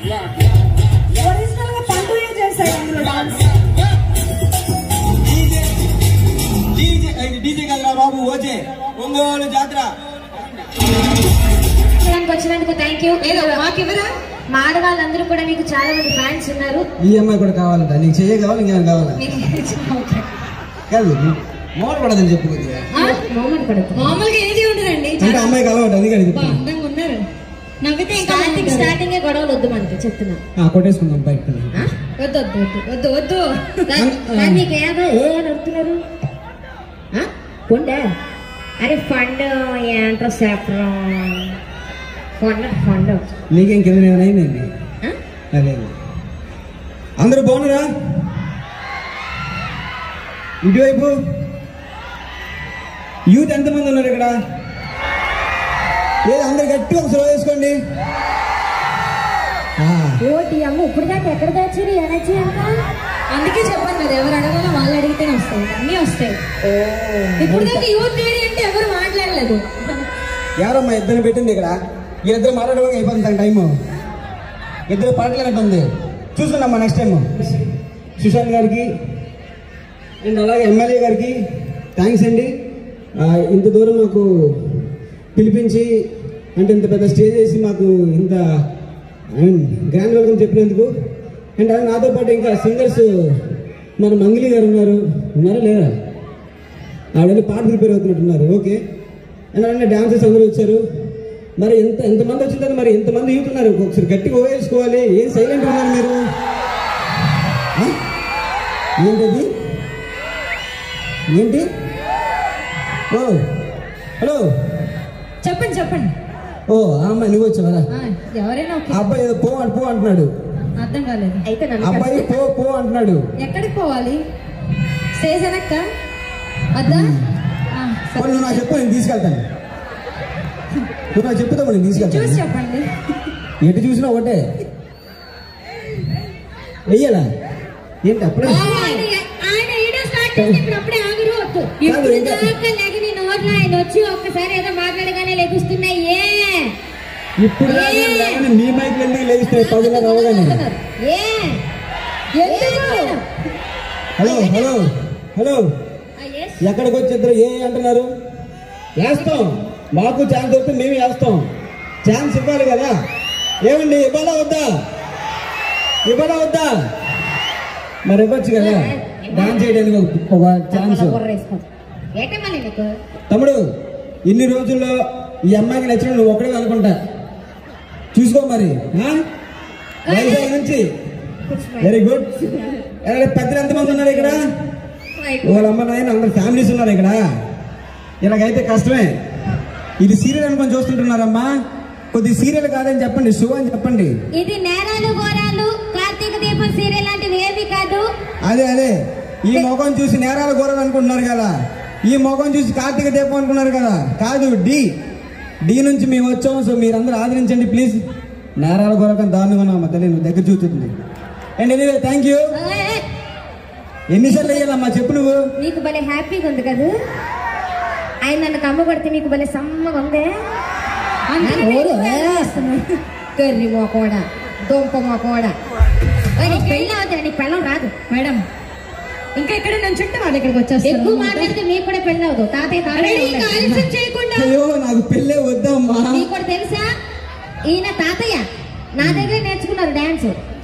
Original గా పండుగ చేశారు అందులో డాన్స్ డీజే డీజే ఇది డీజే కదరా బాబు ఓజే ఒంగోలు జాతర చూడడానికి వచ్చినందుకు థ్యాంక్ యూ మాకెవరా మా ఆడవాళ్ళందరూ కూడా మీకు చాలా మంది ఫ్యాన్స్ ఉన్నారు ఈ అమ్మాయి కూడా కావాలంట నీకు చెయ్య కావాలి ఇంకేమైనా కావాలా ఓకే. కాదు మోడ పడదని చెప్పు కొద్దిగా ఆ, మామూలు పడదు మామూలుగా ఏది ఉండదండి అంటే అమ్మాయి కలవట అందుకని బా, చెప్తున్నా. అందంగా ఉన్నారు నవ్వితే ఇంకా స్టార్టింగ్ స్టార్టింగ్ గొడవలు వద్దు మనకి చెప్తున్నా ఆ, కొట్టేసుకుందాం బయట ఆ? వద్దు వద్దు వద్దు వద్దు వద్దు దా- దాన్ని మీకు ఏదో ఏ నడుతున్నారు ఉండే అరే ఫండ్ ఏంట్రో చెప్పడం ఫండ్ ఫండ్ నీకేం కింద నేను అయిందండి అదే అందరూ బాగున్నారా ఇటువైపు యూత్ ఎంతమంది ఉన్నారు ఇక్కడ లేదు అందరు గట్టిగా ఒక స్లో వేసుకోండి ఆ, ఓటి అమ్మ ఇప్పుడు దాకా ఎక్కడ దాచారు ఎనర్జీ అంతా అందుకే చెప్పాను కదా ఎవరు అడగాలో వాళ్ళు అడిగితేనే వస్తాయి అన్నీ వస్తాయి ఇప్పుడు దాకా యూత్ లేడీ అంటే ఎవరు మాట్లాడలేదు ఎవరమ్మా ఇద్దరు పెట్టింది ఇక్కడ వీళ్ళిద్దరు మాట్లాడడానికి అయిపోతుంది టైము ఇద్దరు పాటలేనట్టుంది చూసుకున్నామ్మా నెక్స్ట్ టైం సుశాంత్ గారికి అండ్ అలాగే ఎమ్మెల్యే గారికి థ్యాంక్స్ అండి ఆ, ఇంత దూరం మాకు పిలిపించి అంటే ఇంత పెద్ద స్టేజ్ వేసి మాకు ఇంత గ్రాండ్ వెల్కమ్ చెప్పినందుకు అండ్ అలాగే నాతో పాటు ఇంకా సింగర్స్ మన మంగిలి గారు ఉన్నారు ఉన్నారా లేదా ఆవిడ పాట ప్రిపేర్ అవుతున్నట్టున్నారు ఓకే అండ్ అలానే డాన్సర్స్ అందరూ వచ్చారు మరి ఎంత ఎంతమంది వచ్చిన తర్వాత మరి ఎంతమంది యూత్ ఉన్నారు ఒకసారి గట్టిగా ఓవేసుకోవాలి ఏం సైలెంట్ ఉన్నారు మీరు ఆ? ఏంటది ఏంటి ఓ హలో చెప్పండి చెప్పండి ఓ ఆ అమ్మాయి నువ్వు వచ్చావరా ఆ, ఎవరైనా ఓకే ఆ అబ్బాయి ఏదో పో అంట పో అంటున్నాడు అర్థం కాలేదు అయితే ఆ నన్ను అబ్బాయి పో పో అంటున్నాడు ఎక్కడికి పోవాలి స్టేజ్ వెనక్క వద్దా ఆ, సరే. పోనీ నువ్వు నాకు చెప్పు నేను తీసుకెళ్తాను నువ్వు నాకు చెప్పుతావు నేను చూసి తీసుకెళ్తాను చెప్పండి ఎటు చూసినా ఒకటే వెయ్యాలా ఏంటి అప్పుడే ఆయన ఆయన వీడియో స్టార్ట్ చేసినప్పుడు అప్పుడే ఆగురు వద్దు ఇప్పుడు ఇంకా- దాకా లేకని నోట్లో ఆయన వచ్చి ఒక్కసారి ఏదో మాట్లాడగానే లెగుస్తున్నాయి ఏ ఇప్పుడు దాకా లేవని మీ మైక్ ఎందుకు లేస్తాయి పదిలో అవ్వగానే ఏ ఎందుకు హలో హలో హలో ఆ, yes. ఎక్కడికి వచ్చి ఇద్దరు ఏ అంటున్నారు వేస్తాం మాకు ఛాన్స్ వస్తే మేము వేస్తాం ఛాన్స్ ఇవ్వాలి కదా ఏమండి ఇవ్వాలా వద్దా ఇవ్వాలా వద్దా మరి ఇవ్వచ్చు కదా డాన్స్ చేయడానికి ఒక- ఒక ఛాన్స్ తప్పకుండా బుర్రేసుకో. ఏటమ్మా నీకు తమ్ముడు ఇన్ని రోజుల్లో ఈ అమ్మాయికి నచ్చిన నువ్వు ఒకడే అనుకుంటా చూసుకో మరి ఆ? వైజాగ్ నుంచి వెరీ గుడ్ పెద్దలు ఎంతమంది ఉన్నారు ఇక్కడ వాళ్ళ అమ్మ నాయన అందరు ఫ్యామిలీస్ ఉన్నారు ఇక్కడ ఇలాగైతే కష్టమే ఇది సీరియల్ అనుకొని చూస్తుంటున్నారమ్మా కొద్ది సీరియల్ కాదని చెప్పండి షో అని చెప్పండి ఇది నేరాలు ఘోరాలు కార్తీక దీపం సీరియల్ లాంటివి ఏవి కాదు అదే అదే ఈ మొఖం చూసి నేరాలు ఘోరాలు అనుకుంటున్నారు కదా ఈ మొఖం చూసి కార్తీక దీపం అనుకున్నారు కదా కాదు డి డి నుంచి మేము వచ్చాం సో మీరందరూ ఆదరించండి ప్లీజ్ నేరాల ఘోరకం దారుణంగా ఉన్నామా తల్లి నువ్వు దగ్గర చూస్తుంది అండ్ ఎనీవే థ్యాంక్ యూ ఏ, ఎన్నిసార్లు వేయాలమ్మా చెప్పు నువ్వు నీకు భలే హ్యాపీగా ఉంది కదా ఆయన నన్ను కమ్మ కొడితే నీకు భలే సమ్మగా ఉందే అందుకే ఓరు, నేను ఏ. వేస్తున్నా. కర్రి మోకోడ దుంప మోకోడ నీకు పెళ్ళి అవుతుంది నీకు పెళ్ళం రాదు మేడం ఇంకా ఇక్కడ నుంచుంటే వాళ్ళు ఇక్కడికి ఎక్కువ వచ్చేస్తారు మాట్లాడితే మీకు కూడా పెళ్ళి అవ్వదు తాతయ్య అరే, తాతయ్య ఇంకా ఉండాలి. ఆలస్యం చేయకుండా అయ్యో నాకు పెళ్ళే వద్దమ్మా నీకు కూడా తెలుసా ఈయన తాతయ్య నా దగ్గర నేర్చుకున్నారు డాన్స్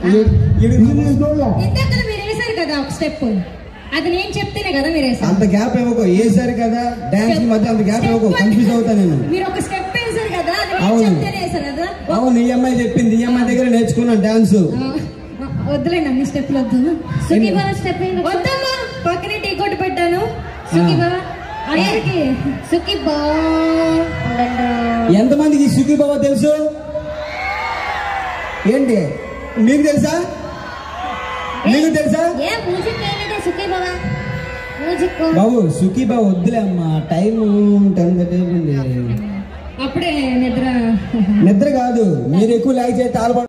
ఇందాక మీరు వేశారు కదా ఒక స్టెప్ అది నేను చెప్తేనే కదా మీరు వేశారు అంత గ్యాప్ ఇవ్వకు వేసారు కదా డాన్స్ కి మధ్య అంత గ్యాప్ ఇవ్వకు కన్ఫ్యూజ్ అవుతా నేను మీరు ఒక స్టెప్ వేశారు కదా అది నేను అవును. చెప్తేనే వేశారు కదా అవును ఈ అమ్మాయి చెప్పింది ఈ అమ్మాయి దగ్గర నేర్చుకున్నాను డాన్స్ ఆ, వద్దులేండి అన్ని స్టెప్లు వద్దు సుఖీ బాబా స్టెప్ వద్దమ్మా పక్కనే టీ కొట్టు పెట్టాను సుఖీ బాబా అందరికి సుఖీ బా ఎంతమందికి సుఖీ బాబా తెలుసు ఏంటి మీకు తెలుసా మీకు తెలుసా ఏ మ్యూజిక్ ఏమిటి సుఖీ బాబా మ్యూజిక్ బాబు సుఖీ బాబు వద్దులే అమ్మా టైం టెన్ థర్టీ అప్పుడే నిద్ర నిద్ర కాదు మీరు ఎక్కువ లాగ్ చేస్తే ఆల్బా